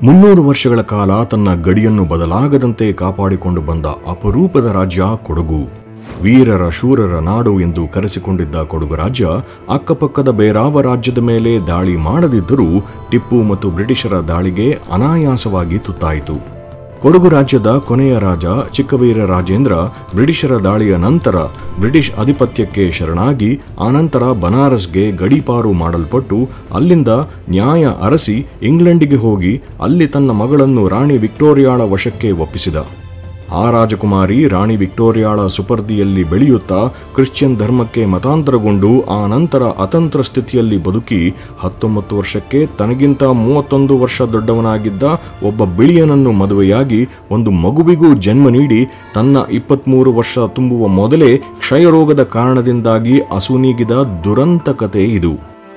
ಮುನ್ನೂರು ವರ್ಷಗಳ ಕಾಲ ತನ್ನ ಗಡಿಯನ್ನು ಬದಲಾಗದಂತೆ ಕಾಪಾಡಿಕೊಂಡು ಬಂದ ಅಪರೂಪದ ರಾಜ್ಯ ಕೊಡಗು ವೀರರ ಶೂರರ ನಾಡು ಎಂದು ಕರೆಸಿಕೊಂಡಿದ್ದ ಕೊಡಗು ರಾಜ್ಯ ಅಕ್ಕಪಕ್ಕದ ಬೇರಾವ ರಾಜ್ಯದ ಮೇಲೆ ದಾಳಿ ಮಾಡದಿದ್ದರೂ ಟಿಪ್ಪು ಮತ್ತು ಬ್ರಿಟಿಷರ ದಾಳಿಗೆ ಅನಾಯಾಸವಾಗಿ ತುತ್ತಾಯಿತು ಕೊಡಗು ರಾಜ್ಯದ ಕೊನೆಯ ರಾಜ ಚಿಕ್ಕವೀರ ರಾಜೇಂದ್ರ ಬ್ರಿಟಿಷರ ದಾಳಿಯ ನಂತರ ಬ್ರಿಟಿಷ್ ಆಧಿಪತ್ಯಕ್ಕೆ ಶರಣಾಗಿ ಆನಂತರ ಬನಾರಸ್ಗೆ ಗಡೀಪಾರು ಮಾಡಲ್ಪಟ್ಟು ಅಲ್ಲಿಂದ ನ್ಯಾಯ ಅರಸಿ ಇಂಗ್ಲೆಂಡಿಗೆ ಹೋಗಿ ಅಲ್ಲಿ ತನ್ನ ಮಗಳನ್ನು ರಾಣಿ ವಿಕ್ಟೋರಿಯಾಳ ವಶಕ್ಕೆ ಒಪ್ಪಿಸಿದ ಆ ರಾಜಕುಮಾರಿ ರಾಣಿ ವಿಕ್ಟೋರಿಯಾಳ ಸುಪರ್ದಿಯಲ್ಲಿ ಬೆಳೆಯುತ್ತಾ ಕ್ರಿಶ್ಚಿಯನ್ ಧರ್ಮಕ್ಕೆ ಮತಾಂತರಗೊಂಡು ಆ ನಂತರ ಅತಂತ್ರ ಸ್ಥಿತಿಯಲ್ಲಿ ಬದುಕಿ ಹತ್ತೊಂಬತ್ತು ವರ್ಷಕ್ಕೆ ತನಗಿಂತ ಮೂವತ್ತೊಂದು ವರ್ಷ ದೊಡ್ಡವನಾಗಿದ್ದ ಒಬ್ಬ ಬಿಳಿಯನನ್ನು ಮದುವೆಯಾಗಿ ಒಂದು ಮಗುವಿಗೂ ಜನ್ಮ ನೀಡಿ ತನ್ನ ಇಪ್ಪತ್ಮೂರು ವರ್ಷ ತುಂಬುವ ಮೊದಲೇ ಕ್ಷಯರೋಗದ ಕಾರಣದಿಂದಾಗಿ ಅಸುನೀಗಿದ ದುರಂತ ಕತೆ ಇದು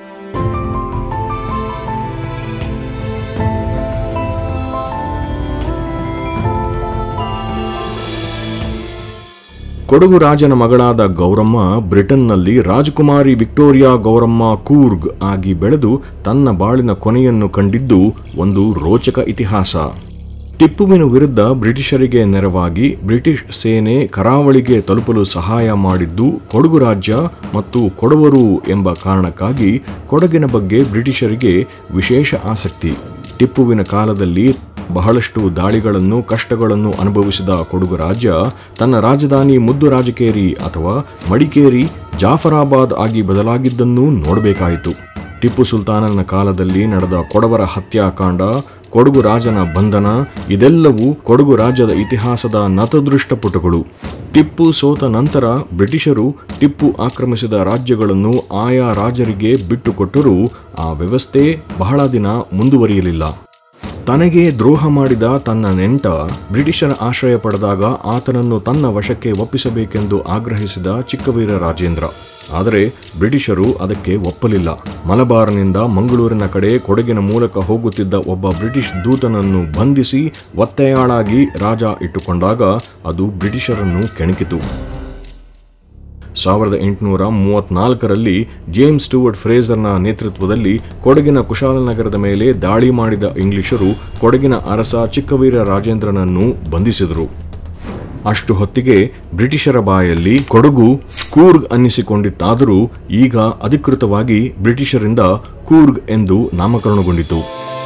ಕೊಡಗು ರಾಜನ ಮಗಳಾದ ಗೌರಮ್ಮ ಬ್ರಿಟನ್ನಲ್ಲಿ ರಾಜಕುಮಾರಿ ವಿಕ್ಟೋರಿಯಾ ಗೌರಮ್ಮ ಕೂರ್ಗ್ ಆಗಿ ಬೆಳೆದು ತನ್ನ ಬಾಳಿನ ಕೊನೆಯನ್ನು ಕಂಡಿದ್ದು ಒಂದು ರೋಚಕ ಇತಿಹಾಸ ಟಿಪ್ಪುವಿನ ವಿರುದ್ಧ ಬ್ರಿಟಿಷರಿಗೆ ನೆರವಾಗಿ ಬ್ರಿಟಿಷ್ ಸೇನೆ ಕರಾವಳಿಗೆ ತಲುಪಲು ಸಹಾಯ ಮಾಡಿದ್ದು ಕೊಡಗು ರಾಜ್ಯ ಮತ್ತು ಕೊಡವರು ಎಂಬ ಕಾರಣಕ್ಕಾಗಿ ಕೊಡಗಿನ ಬಗ್ಗೆ ಬ್ರಿಟಿಷರಿಗೆ ವಿಶೇಷ ಆಸಕ್ತಿ ಟಿಪ್ಪುವಿನ ಕಾಲದಲ್ಲಿ ಬಹಳಷ್ಟು ದಾಳಿಗಳನ್ನು ಕಷ್ಟಗಳನ್ನು ಅನುಭವಿಸಿದ ಕೊಡಗು ರಾಜ್ಯ ತನ್ನ ರಾಜಧಾನಿ ಮುದ್ದು ರಾಜಕೇರಿ ಅಥವಾ ಮಡಿಕೇರಿ ಜಾಫರಾಬಾದ್ ಆಗಿ ಬದಲಾಗಿದ್ದನ್ನೂ ನೋಡಬೇಕಾಯಿತು ಟಿಪ್ಪು ಸುಲ್ತಾನನ ಕಾಲದಲ್ಲಿ ನಡೆದ ಕೊಡವರ ಹತ್ಯಾಕಾಂಡ ಕೊಡಗು ರಾಜನ ಬಂಧನ ಇದೆಲ್ಲವೂ ಕೊಡಗು ರಾಜ್ಯದ ಇತಿಹಾಸದ ನತದೃಷ್ಟ ಪುಟಗಳು ಟಿಪ್ಪು ಸೋತ ನಂತರ ಬ್ರಿಟಿಷರು ಟಿಪ್ಪು ಆಕ್ರಮಿಸಿದ ರಾಜ್ಯಗಳನ್ನು ಆಯಾ ರಾಜರಿಗೆ ಬಿಟ್ಟುಕೊಟ್ಟರೂ ಆ ವ್ಯವಸ್ಥೆ ಬಹಳ ದಿನ ಮುಂದುವರಿಯಲಿಲ್ಲ ತನಗೆ ದ್ರೋಹ ಮಾಡಿದ ತನ್ನ ನೆಂಟ ಬ್ರಿಟಿಷರ ಆಶ್ರಯ ಪಡೆದಾಗ ಆತನನ್ನು ತನ್ನ ವಶಕ್ಕೆ ಒಪ್ಪಿಸಬೇಕೆಂದು ಆಗ್ರಹಿಸಿದ ಚಿಕ್ಕವೀರ ರಾಜೇಂದ್ರ ಆದರೆ ಬ್ರಿಟಿಷರು ಅದಕ್ಕೆ ಒಪ್ಪಲಿಲ್ಲ ಮಲಬಾರ್ನಿಂದ ಮಂಗಳೂರಿನ ಕಡೆ ಕೊಡಗಿನ ಮೂಲಕ ಹೋಗುತ್ತಿದ್ದ ಒಬ್ಬ ಬ್ರಿಟಿಷ್ ದೂತನನ್ನು ಬಂಧಿಸಿ ಒತ್ತೆಯಾಳಾಗಿ ರಾಜ ಇಟ್ಟುಕೊಂಡಾಗ ಅದು ಬ್ರಿಟಿಷರನ್ನು ಕೆಣಕಿತು ಸಾವಿರದ ಎಂಟುನೂರ ಮೂವತ್ನಾಲ್ಕರಲ್ಲಿ ಜೇಮ್ಸ್ ಸ್ಟೂವರ್ಟ್ ಫ್ರೇಜರ್ನ ನೇತೃತ್ವದಲ್ಲಿ ಕೊಡಗಿನ ಕುಶಾಲನಗರದ ಮೇಲೆ ದಾಳಿ ಮಾಡಿದ ಇಂಗ್ಲಿಷರು ಕೊಡಗಿನ ಅರಸ ಚಿಕ್ಕವೀರ ರಾಜೇಂದ್ರನನ್ನು ಬಂಧಿಸಿದರು ಅಷ್ಟು ಹೊತ್ತಿಗೆ ಬ್ರಿಟಿಷರ ಬಾಯಲ್ಲಿ ಕೊಡಗು ಕೂರ್ಗ್ ಅನ್ನಿಸಿಕೊಂಡಿತ್ತಾದರೂ ಈಗ ಅಧಿಕೃತವಾಗಿ ಬ್ರಿಟಿಷರಿಂದ ಕೂರ್ಗ್ ಎಂದು ನಾಮಕರಣಗೊಂಡಿತು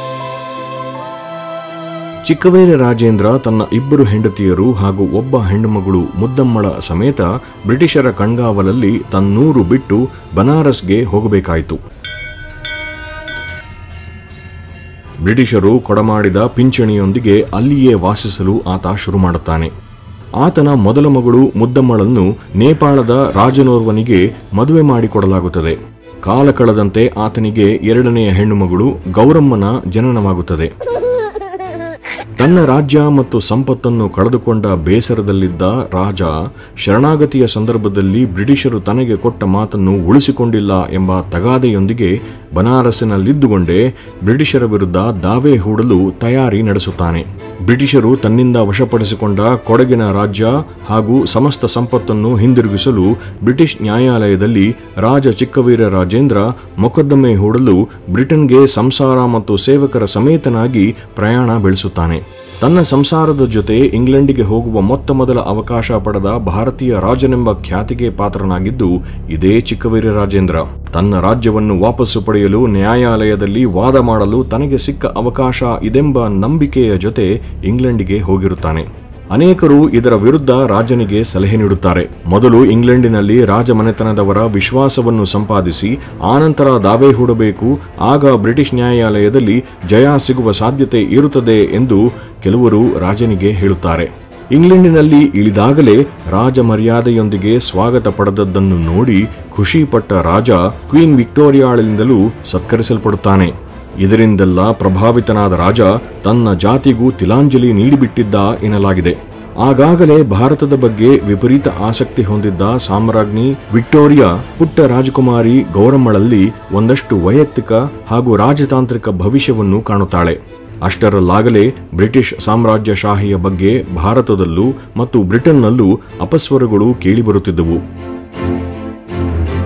ಚಿಕ್ಕವೀರ ರಾಜೇಂದ್ರ ತನ್ನ ಇಬ್ಬರು ಹೆಂಡತಿಯರು ಹಾಗೂ ಒಬ್ಬ ಹೆಣ್ಣುಮಗಳು ಮುದ್ದಮ್ಮಳ ಸಮೇತ ಬ್ರಿಟಿಷರ ಕಣ್ಗಾವಲಲ್ಲಿ ತನ್ನೂರು ಬಿಟ್ಟು ಬನಾರಸ್ಗೆ ಹೋಗಬೇಕಾಯಿತು ಬ್ರಿಟಿಷರು ಕೊಡಮಾಡಿದ ಪಿಂಚಣಿಯೊಂದಿಗೆ ಅಲ್ಲಿಯೇ ವಾಸಿಸಲು ಆತ ಶುರು ಮಾಡುತ್ತಾನೆ ಆತನ ಮೊದಲ ಮಗಳು ಮುದ್ದಮ್ಮಳನ್ನು ನೇಪಾಳದ ರಾಜನೋರ್ವನಿಗೆ ಮದುವೆ ಮಾಡಿಕೊಡಲಾಗುತ್ತದೆ ಕಾಲ ಕಳೆದಂತೆ ಆತನಿಗೆ ಎರಡನೆಯ ಹೆಣ್ಣುಮಗಳು ಗೌರಮ್ಮನ ಜನನವಾಗುತ್ತದೆ ತನ್ನ ರಾಜ್ಯ ಮತ್ತು ಸಂಪತ್ತನ್ನು ಕಳೆದುಕೊಂಡ ಬೇಸರದಲ್ಲಿದ್ದ ರಾಜ ಶರಣಾಗತಿಯ ಸಂದರ್ಭದಲ್ಲಿ ಬ್ರಿಟಿಷರು ತನಗೆ ಕೊಟ್ಟ ಮಾತನ್ನು ಉಳಿಸಿಕೊಂಡಿಲ್ಲ ಎಂಬ ತಗಾದೆಯೊಂದಿಗೆ ಬನಾರಸ್ಸಿನಲ್ಲಿದ್ದುಕೊಂಡೇ ಬ್ರಿಟಿಷರ ವಿರುದ್ಧ ದಾವೆ ಹೂಡಲು ತಯಾರಿ ನಡೆಸುತ್ತಾನೆ ಬ್ರಿಟಿಷರು ತನ್ನಿಂದ ವಶಪಡಿಸಿಕೊಂಡ ಕೊಡಗಿನ ರಾಜ್ಯ ಹಾಗೂ ಸಮಸ್ತ ಸಂಪತ್ತನ್ನು ಹಿಂದಿರುಗಿಸಲು ಬ್ರಿಟಿಷ್ ನ್ಯಾಯಾಲಯದಲ್ಲಿ ರಾಜ ಚಿಕ್ಕವೀರ ರಾಜೇಂದ್ರ ಮೊಕದ್ದಮೆ ಹೂಡಲು ಬ್ರಿಟನ್ಗೆ ಸಂಸಾರ ಮತ್ತು ಸೇವಕರ ಸಮೇತನಾಗಿ ಪ್ರಯಾಣ ಬೆಳೆಸುತ್ತಾನೆ ತನ್ನ ಸಂಸಾರದ ಜೊತೆ ಇಂಗ್ಲೆಂಡಿಗೆ ಹೋಗುವ ಮೊತ್ತ ಮೊದಲ ಅವಕಾಶ ಪಡೆದ ಭಾರತೀಯ ರಾಜನೆಂಬ ಖ್ಯಾತಿಗೆ ಪಾತ್ರನಾಗಿದ್ದು ಇದೇ ಚಿಕ್ಕವೀರ ರಾಜೇಂದ್ರ ತನ್ನ ರಾಜ್ಯವನ್ನು ವಾಪಸ್ಸು ಪಡೆಯಲು ನ್ಯಾಯಾಲಯದಲ್ಲಿ ವಾದ ಮಾಡಲು ತನಗೆ ಸಿಕ್ಕ ಅವಕಾಶ ಇದೆಂಬ ನಂಬಿಕೆಯ ಜೊತೆ ಇಂಗ್ಲೆಂಡಿಗೆ ಹೋಗಿರುತ್ತಾನೆ ಅನೇಕರು ಇದರ ವಿರುದ್ಧ ರಾಜನಿಗೆ ಸಲಹೆ ನೀಡುತ್ತಾರೆ ಮೊದಲು ಇಂಗ್ಲೆಂಡಿನಲ್ಲಿ ರಾಜಮನೆತನದವರ ವಿಶ್ವಾಸವನ್ನು ಸಂಪಾದಿಸಿ ಆನಂತರ ದಾವೆ ಹೂಡಬೇಕು ಆಗ ಬ್ರಿಟಿಷ್ ನ್ಯಾಯಾಲಯದಲ್ಲಿ ಜಯ ಸಿಗುವ ಸಾಧ್ಯತೆ ಇರುತ್ತದೆ ಎಂದು ಕೆಲವರು ರಾಜನಿಗೆ ಹೇಳುತ್ತಾರೆ ಇಂಗ್ಲೆಂಡಿನಲ್ಲಿ ಇಳಿದಾಗಲೇ ರಾಜ ಮರ್ಯಾದೆಯೊಂದಿಗೆ ಸ್ವಾಗತ ಪಡೆದದ್ದನ್ನು ನೋಡಿ ಖುಷಿಪಟ್ಟ ರಾಜ ಕ್ವೀನ್ ವಿಕ್ಟೋರಿಯಾಳಿಂದಲೂ ಸತ್ಕರಿಸಲ್ಪಡುತ್ತಾನೆ ಇದರಿಂದೆಲ್ಲ ಪ್ರಭಾವಿತನಾದ ರಾಜ ತನ್ನ ಜಾತಿಗೂ ತಿಲಾಂಜಲಿ ನೀಡಿಬಿಟ್ಟಿದ್ದ ಎನ್ನಲಾಗಿದೆ ಆಗಾಗಲೇ ಭಾರತದ ಬಗ್ಗೆ ವಿಪರೀತ ಆಸಕ್ತಿ ಹೊಂದಿದ್ದ ಸಾಮ್ರಾಜ್ಞಿ ವಿಕ್ಟೋರಿಯಾ ಪುಟ್ಟ ರಾಜಕುಮಾರಿ ಗೌರಮ್ಮಳಲ್ಲಿ ಒಂದಷ್ಟು ವೈಯಕ್ತಿಕ ಹಾಗೂ ರಾಜತಾಂತ್ರಿಕ ಭವಿಷ್ಯವನ್ನು ಕಾಣುತ್ತಾಳೆ ಅಷ್ಟರಲ್ಲಾಗಲೇ ಬ್ರಿಟಿಷ್ ಸಾಮ್ರಾಜ್ಯಶಾಹಿಯ ಬಗ್ಗೆ ಭಾರತದಲ್ಲೂ ಮತ್ತು ಬ್ರಿಟನ್ನಲ್ಲೂ ಅಪಸ್ವರಗಳು ಕೇಳಿಬರುತ್ತಿದ್ದವು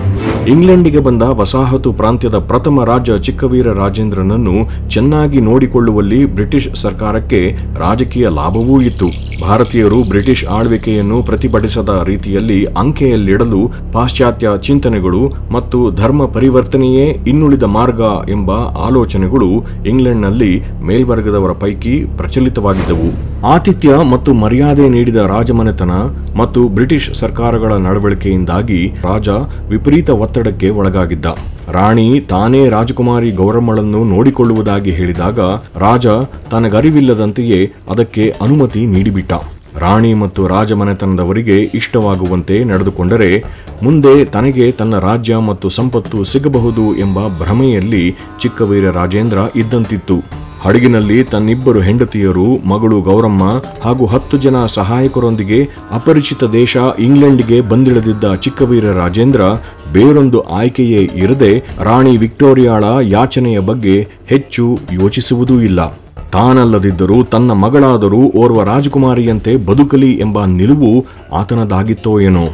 ಇಂಗ್ಲೆಂಡಿಗೆ ಬಂದ ವಸಾಹತು ಪ್ರಾಂತ್ಯದ ಪ್ರಥಮ ರಾಜ ಚಿಕ್ಕವೀರ ರಾಜೇಂದ್ರನನ್ನು ಚೆನ್ನಾಗಿ ನೋಡಿಕೊಳ್ಳುವಲ್ಲಿ ಬ್ರಿಟಿಷ್ ಸರ್ಕಾರಕ್ಕೆ ರಾಜಕೀಯ ಲಾಭವೂ ಇತ್ತು ಭಾರತೀಯರು ಬ್ರಿಟಿಷ್ ಆಳ್ವಿಕೆಯನ್ನು ಪ್ರತಿಭಟಿಸದ ರೀತಿಯಲ್ಲಿ ಅಂಕೆಯಲ್ಲಿಡಲು ಪಾಶ್ಚಾತ್ಯ ಚಿಂತನೆಗಳು ಮತ್ತು ಧರ್ಮ ಪರಿವರ್ತನೆಯೇ ಇನ್ನುಳಿದ ಮಾರ್ಗ ಎಂಬ ಆಲೋಚನೆಗಳು ಇಂಗ್ಲೆಂಡ್ನಲ್ಲಿ ಮೇಲ್ವರ್ಗದವರ ಪೈಕಿ ಪ್ರಚಲಿತವಾಗಿದ್ದವು ಆತಿಥ್ಯ ಮತ್ತು ಮರ್ಯಾದೆ ನೀಡಿದ ರಾಜಮನೆತನ ಮತ್ತು ಬ್ರಿಟಿಷ್ ಸರ್ಕಾರಗಳ ನಡವಳಿಕೆಯಿಂದಾಗಿ ರಾಜ ವಿಪರೀತ ಒತ್ತಡಕ್ಕೆ ಒಳಗಾಗಿದ್ದ ರಾಣಿ ತಾನೇ ರಾಜಕುಮಾರಿ ಗೌರಮ್ಮಳನ್ನು ನೋಡಿಕೊಳ್ಳುವುದಾಗಿ ಹೇಳಿದಾಗ ರಾಜ ತನಗರಿವಿಲ್ಲದಂತೆಯೇ ಅದಕ್ಕೆ ಅನುಮತಿ ನೀಡಿಬಿಟ್ಟ ರಾಣಿ ಮತ್ತು ರಾಜಮನೆತನದವರಿಗೆ ಇಷ್ಟವಾಗುವಂತೆ ನಡೆದುಕೊಂಡರೆ ಮುಂದೆ ತನಗೆ ತನ್ನ ರಾಜ್ಯ ಮತ್ತು ಸಂಪತ್ತು ಸಿಗಬಹುದು ಎಂಬ ಭ್ರಮೆಯಲ್ಲಿ ಚಿಕ್ಕವೀರ ರಾಜೇಂದ್ರ ಇದ್ದಂತಿತ್ತು ಹಡಗಿನಲ್ಲಿ ತನ್ನಿಬ್ಬರು ಹೆಂಡತಿಯರು ಮಗಳು ಗೌರಮ್ಮ ಹಾಗೂ ಹತ್ತು ಜನ ಸಹಾಯಕರೊಂದಿಗೆ ಅಪರಿಚಿತ ದೇಶ ಇಂಗ್ಲೆಂಡ್ಗೆ ಬಂದಿಳಿದಿದ್ದ ಚಿಕ್ಕವೀರ ರಾಜೇಂದ್ರ ಬೇರೊಂದು ಆಯ್ಕೆಯೇ ಇರದೆ ರಾಣಿ ವಿಕ್ಟೋರಿಯಾಳ ಯಾಚನೆಯ ಬಗ್ಗೆ ಹೆಚ್ಚು ಯೋಚಿಸುವುದೂ ಇಲ್ಲ ತಾನಲ್ಲದಿದ್ದರೂ ತನ್ನ ಮಗಳಾದರೂ ಓರ್ವ ರಾಜಕುಮಾರಿಯಂತೆ ಬದುಕಲಿ ಎಂಬ ನಿಲುವು ಆತನದಾಗಿತ್ತೋ ಏನೋ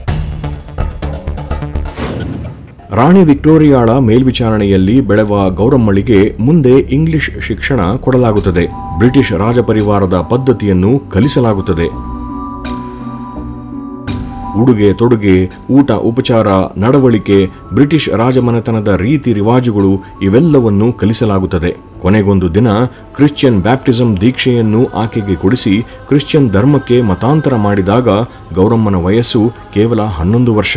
ರಾಣಿ ವಿಕ್ಟೋರಿಯಾಳ ಮೇಲ್ವಿಚಾರಣೆಯಲ್ಲಿ ಬೆಳೆವ ಗೌರಮ್ಮಳಿಗೆ ಮುಂದೆ ಇಂಗ್ಲಿಷ್ ಶಿಕ್ಷಣ ಕೊಡಲಾಗುತ್ತದೆ ಬ್ರಿಟಿಷ್ ರಾಜಪರಿವಾರದ ಪದ್ಧತಿಯನ್ನು ಕಲಿಸಲಾಗುತ್ತದೆ ಉಡುಗೆ ತೊಡುಗೆ ಊಟ ಉಪಚಾರ ನಡವಳಿಕೆ ಬ್ರಿಟಿಷ್ ರಾಜಮನೆತನದ ರೀತಿ ರಿವಾಜುಗಳು ಇವೆಲ್ಲವನ್ನು ಕಲಿಸಲಾಗುತ್ತದೆ ಕೊನೆಗೊಂದು ದಿನ ಕ್ರಿಶ್ಚಿಯನ್ ಬ್ಯಾಪ್ಟಿಸಂ ದೀಕ್ಷೆಯನ್ನು ಆಕೆಗೆ ಕೊಡಿಸಿ ಕ್ರಿಶ್ಚಿಯನ್ ಧರ್ಮಕ್ಕೆ ಮತಾಂತರ ಮಾಡಿದಾಗ ಗೌರಮ್ಮನ ವಯಸ್ಸು ಕೇವಲ ಹನ್ನೊಂದು ವರ್ಷ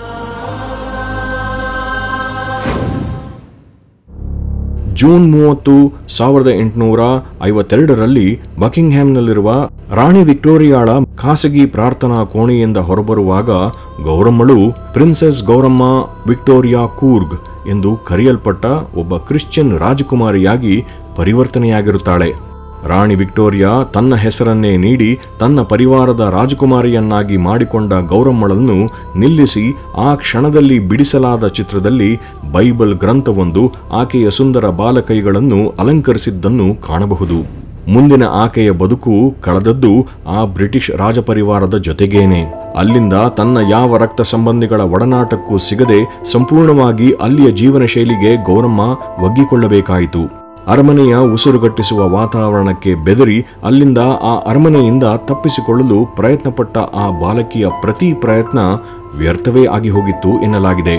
ಜೂನ್ ಮೂವತ್ತು ಸಾವಿರದ ಎಂಟುನೂರ ಐವತ್ತೆರಡರಲ್ಲಿ ಬಕಿಂಗ್ಹ್ಯಾಮ್ನಲ್ಲಿರುವ ರಾಣಿ ವಿಕ್ಟೋರಿಯಾಳ ಖಾಸಗಿ ಪ್ರಾರ್ಥನಾ ಕೋಣೆಯಿಂದ ಹೊರಬರುವಾಗ ಗೌರಮ್ಮಳು ಪ್ರಿನ್ಸೆಸ್ ಗೌರಮ್ಮ ವಿಕ್ಟೋರಿಯಾ ಕೂರ್ಗ್ ಎಂದು ಕರೆಯಲ್ಪಟ್ಟ ಒಬ್ಬ ಕ್ರಿಶ್ಚಿಯನ್ ರಾಜಕುಮಾರಿಯಾಗಿ ಪರಿವರ್ತನೆಯಾಗಿರುತ್ತಾಳೆ ರಾಣಿ ವಿಕ್ಟೋರಿಯಾ ತನ್ನ ಹೆಸರನ್ನೇ ನೀಡಿ ತನ್ನ ಪರಿವಾರದ ರಾಜಕುಮಾರಿಯನ್ನಾಗಿ ಮಾಡಿಕೊಂಡ ಗೌರಮ್ಮಳನ್ನು ನಿಲ್ಲಿಸಿ ಆ ಕ್ಷಣದಲ್ಲಿ ಬಿಡಿಸಲಾದ ಚಿತ್ರದಲ್ಲಿ ಬೈಬಲ್ ಗ್ರಂಥವೊಂದು ಆಕೆಯ ಸುಂದರ ಬಾಲಕೈಗಳನ್ನು ಅಲಂಕರಿಸಿದ್ದನ್ನು ಕಾಣಬಹುದು ಮುಂದಿನ ಆಕೆಯ ಬದುಕು ಕಳೆದದ್ದು ಆ ಬ್ರಿಟಿಷ್ ರಾಜಪರಿವಾರದ ಜೊತೆಗೇನೆ ಅಲ್ಲಿಂದ ತನ್ನ ಯಾವ ರಕ್ತ ಸಂಬಂಧಿಗಳ ಒಡನಾಟಕ್ಕೂ ಸಿಗದೆ ಸಂಪೂರ್ಣವಾಗಿ ಅಲ್ಲಿಯ ಜೀವನ ಶೈಲಿಗೆ ಗೌರಮ್ಮ ಒಗ್ಗಿಕೊಳ್ಳಬೇಕಾಯಿತು ಅರಮನೆಯ ಉಸಿರುಗಟ್ಟಿಸುವ ವಾತಾವರಣಕ್ಕೆ ಬೆದರಿ ಅಲ್ಲಿಂದ ಆ ಅರಮನೆಯಿಂದ ತಪ್ಪಿಸಿಕೊಳ್ಳಲು ಪ್ರಯತ್ನಪಟ್ಟ ಆ ಬಾಲಕಿಯ ಪ್ರತಿ ಪ್ರಯತ್ನ ವ್ಯರ್ಥವೇ ಆಗಿ ಹೋಗಿತ್ತು ಎನ್ನಲಾಗಿದೆ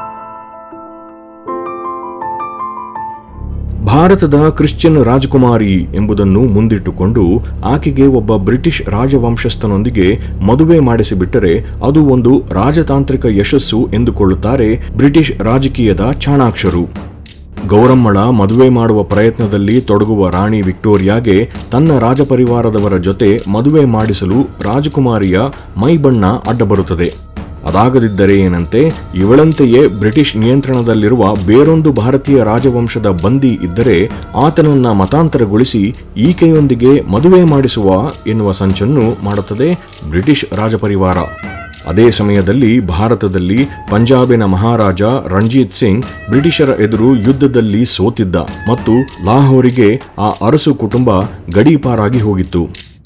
ಭಾರತದ ಕ್ರಿಶ್ಚಿಯನ್ ರಾಜಕುಮಾರಿ ಎಂಬುದನ್ನು ಮುಂದಿಟ್ಟುಕೊಂಡು ಆಕೆಗೆ ಒಬ್ಬ ಬ್ರಿಟಿಷ್ ರಾಜವಂಶಸ್ಥನೊಂದಿಗೆ ಮದುವೆ ಮಾಡಿಸಿಬಿಟ್ಟರೆ ಅದು ಒಂದು ರಾಜತಾಂತ್ರಿಕ ಯಶಸ್ಸು ಎಂದುಕೊಳ್ಳುತ್ತಾರೆ ಬ್ರಿಟಿಷ್ ರಾಜಕೀಯದ ಚಾಣಾಕ್ಷರು ಗೌರಮ್ಮಳ ಮದುವೆ ಮಾಡುವ ಪ್ರಯತ್ನದಲ್ಲಿ ತೊಡಗುವ ರಾಣಿ ವಿಕ್ಟೋರಿಯಾಗೆ ತನ್ನ ರಾಜಪರಿವಾರದವರ ಜೊತೆ ಮದುವೆ ಮಾಡಿಸಲು ರಾಜಕುಮಾರಿಯ ಮೈಬಣ್ಣ ಅಡ್ಡಬರುತ್ತದೆ ಅದಾಗದಿದ್ದರೆ ಏನಂತೆ ಇವಳಂತೆಯೇ ಬ್ರಿಟಿಷ್ ನಿಯಂತ್ರಣದಲ್ಲಿರುವ ಬೇರೊಂದು ಭಾರತೀಯ ರಾಜವಂಶದ ಬಂದಿ ಇದ್ದರೆ ಆತನನ್ನ ಮತಾಂತರಗೊಳಿಸಿ ಈಕೆಯೊಂದಿಗೆ ಮದುವೆ ಮಾಡಿಸುವ ಎನ್ನುವ ಸಂಚನ್ನು ಮಾಡುತ್ತದೆ ಬ್ರಿಟಿಷ್ ರಾಜಪರಿವಾರ ಅದೇ ಸಮಯದಲ್ಲಿ ಭಾರತದಲ್ಲಿ ಪಂಜಾಬಿನ ಮಹಾರಾಜ ರಣಜೀತ್ ಸಿಂಗ್ ಬ್ರಿಟಿಷರ ಎದುರು ಯುದ್ಧದಲ್ಲಿ ಸೋತಿದ್ದ ಮತ್ತು ಲಾಹೋರಿಗೆ ಆ ಅರಸು ಕುಟುಂಬ ಗಡೀಪಾರಾಗಿ ಹೋಗಿತ್ತು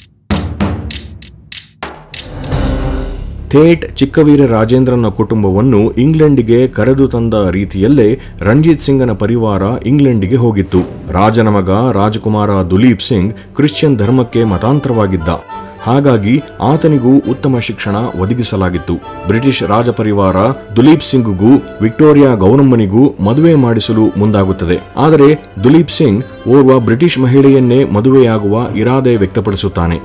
ಥೇಟ್ ಚಿಕ್ಕವೀರ ರಾಜೇಂದ್ರನ ಕುಟುಂಬವನ್ನು ಇಂಗ್ಲೆಂಡಿಗೆ ಕರೆದು ತಂದ ರೀತಿಯಲ್ಲೇ ರಣಜಿತ್ ಸಿಂಗನ ಪರಿವಾರ ಇಂಗ್ಲೆಂಡಿಗೆ ಹೋಗಿತ್ತು ರಾಜನ ಮಗ ರಾಜಕುಮಾರ ದುಲೀಪ್ ಸಿಂಗ್ ಕ್ರಿಶ್ಚಿಯನ್ ಧರ್ಮಕ್ಕೆ ಮತಾಂತರವಾಗಿದ್ದ ಹಾಗಾಗಿ ಆತನಿಗೂ ಉತ್ತಮ ಶಿಕ್ಷಣ ಒದಗಿಸಲಾಗಿತ್ತು ಬ್ರಿಟಿಷ್ ರಾಜಪರಿವಾರ ದುಲೀಪ್ ಸಿಂಗ್ಗೂ ವಿಕ್ಟೋರಿಯಾ ಗೌರಮ್ಮನಿಗೂ ಮದುವೆ ಮಾಡಿಸಲು ಮುಂದಾಗುತ್ತದೆ ಆದರೆ ದುಲೀಪ್ ಸಿಂಗ್ ಓರ್ವ ಬ್ರಿಟಿಷ್ ಮಹಿಳೆಯನ್ನೇ ಮದುವೆಯಾಗುವ ಇರಾದೆ ವ್ಯಕ್ತಪಡಿಸುತ್ತಾನೆ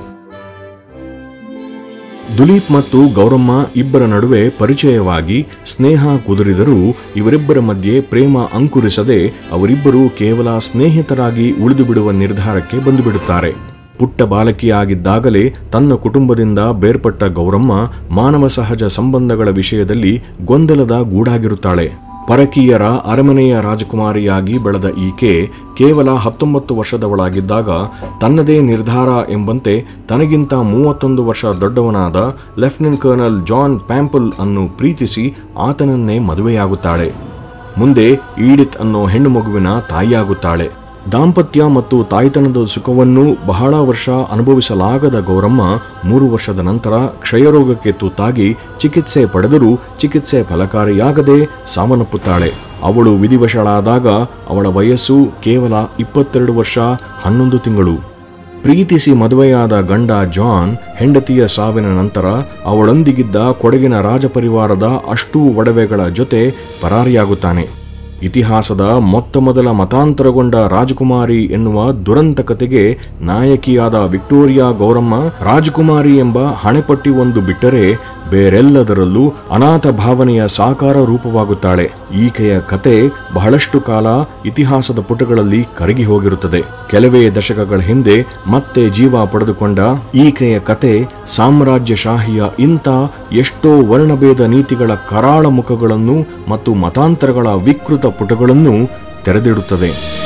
ದುಲೀಪ್ ಮತ್ತು ಗೌರಮ್ಮ ಇಬ್ಬರ ನಡುವೆ ಪರಿಚಯವಾಗಿ ಸ್ನೇಹ ಕುದುರಿದರೂ ಇವರಿಬ್ಬರ ಮಧ್ಯೆ ಪ್ರೇಮ ಅಂಕುರಿಸದೆ ಅವರಿಬ್ಬರು ಕೇವಲ ಸ್ನೇಹಿತರಾಗಿ ಉಳಿದು ಬಿಡುವ ನಿರ್ಧಾರಕ್ಕೆ ಬಂದುಬಿಡುತ್ತಾರೆ ಪುಟ್ಟ ಬಾಲಕಿಯಾಗಿದ್ದಾಗಲೇ ತನ್ನ ಕುಟುಂಬದಿಂದ ಬೇರ್ಪಟ್ಟ ಗೌರಮ್ಮ ಮಾನವ ಸಹಜ ಸಂಬಂಧಗಳ ವಿಷಯದಲ್ಲಿ ಗೊಂದಲದ ಗೂಡಾಗಿರುತ್ತಾಳೆ ಪರಕೀಯರ ಅರಮನೆಯ ರಾಜಕುಮಾರಿಯಾಗಿ ಬೆಳೆದ ಈಕೆ ಕೇವಲ ಹತ್ತೊಂಬತ್ತು ವರ್ಷದವಳಾಗಿದ್ದಾಗ ತನ್ನದೇ ನಿರ್ಧಾರ ಎಂಬಂತೆ ತನಗಿಂತ ಮೂವತ್ತೊಂದು ವರ್ಷ ದೊಡ್ಡವನಾದ ಲೆಫ್ಟಿನೆಂಟ್ ಕರ್ನಲ್ ಜಾನ್ ಪ್ಯಾಂಪಲ್ ಅನ್ನು ಪ್ರೀತಿಸಿ ಆತನನ್ನೇ ಮದುವೆಯಾಗುತ್ತಾಳೆ ಮುಂದೆ ಈಡಿತ್ ಅನ್ನೋ ಹೆಣ್ಣು ಮಗುವಿನ ತಾಯಿಯಾಗುತ್ತಾಳೆ ದಾಂಪತ್ಯ ಮತ್ತು ತಾಯ್ತನದ ಸುಖವನ್ನು ಬಹಳ ವರ್ಷ ಅನುಭವಿಸಲಾಗದ ಗೌರಮ್ಮ ಮೂರು ವರ್ಷದ ನಂತರ ಕ್ಷಯರೋಗಕ್ಕೆ ತುತ್ತಾಗಿ ಚಿಕಿತ್ಸೆ ಪಡೆದರೂ ಚಿಕಿತ್ಸೆ ಫಲಕಾರಿಯಾಗದೆ ಸಾವನ್ನಪ್ಪುತ್ತಾಳೆ ಅವಳು ವಿಧಿವಶಳಾದಾಗ ಅವಳ ವಯಸ್ಸು ಕೇವಲ ಇಪ್ಪತ್ತೆರಡು ವರ್ಷ ಹನ್ನೊಂದು ತಿಂಗಳು ಪ್ರೀತಿಸಿ ಮದುವೆಯಾದ ಗಂಡ ಜಾನ್ ಹೆಂಡತಿಯ ಸಾವಿನ ನಂತರ ಅವಳೊಂದಿಗಿದ್ದ ಕೊಡಗಿನ ರಾಜಪರಿವಾರದ ಅಷ್ಟೂ ಒಡವೆಗಳ ಜೊತೆ ಪರಾರಿಯಾಗುತ್ತಾನೆ ಇತಿಹಾಸದ ಮೊತ್ತ ಮೊದಲ ಮತಾಂತರಗೊಂಡ ರಾಜಕುಮಾರಿ ಎನ್ನುವ ದುರಂತ ಕತೆಗೆ ನಾಯಕಿಯಾದ ವಿಕ್ಟೋರಿಯಾ ಗೌರಮ್ಮ ರಾಜಕುಮಾರಿ ಎಂಬ ಹಣೆಪಟ್ಟಿ ಒಂದು ಬಿಟ್ಟರೆ ಬೇರೆಲ್ಲದರಲ್ಲೂ ಅನಾಥ ಭಾವನೆಯ ಸಾಕಾರ ರೂಪವಾಗುತ್ತಾಳೆ ಈಕೆಯ ಕತೆ ಬಹಳಷ್ಟು ಕಾಲ ಇತಿಹಾಸದ ಪುಟಗಳಲ್ಲಿ ಕರಗಿ ಹೋಗಿರುತ್ತದೆ ಕೆಲವೇ ದಶಕಗಳ ಹಿಂದೆ ಮತ್ತೆ ಜೀವ ಪಡೆದುಕೊಂಡ ಈಕೆಯ ಕತೆ ಸಾಮ್ರಾಜ್ಯಶಾಹಿಯ ಇಂಥ ಎಷ್ಟೋ ವರ್ಣಭೇದ ನೀತಿಗಳ ಕರಾಳ ಮುಖಗಳನ್ನು ಮತ್ತು ಮತಾಂತರಗಳ ವಿಕೃತ ಪುಟಗಳನ್ನು ತೆರೆದಿಡುತ್ತದೆ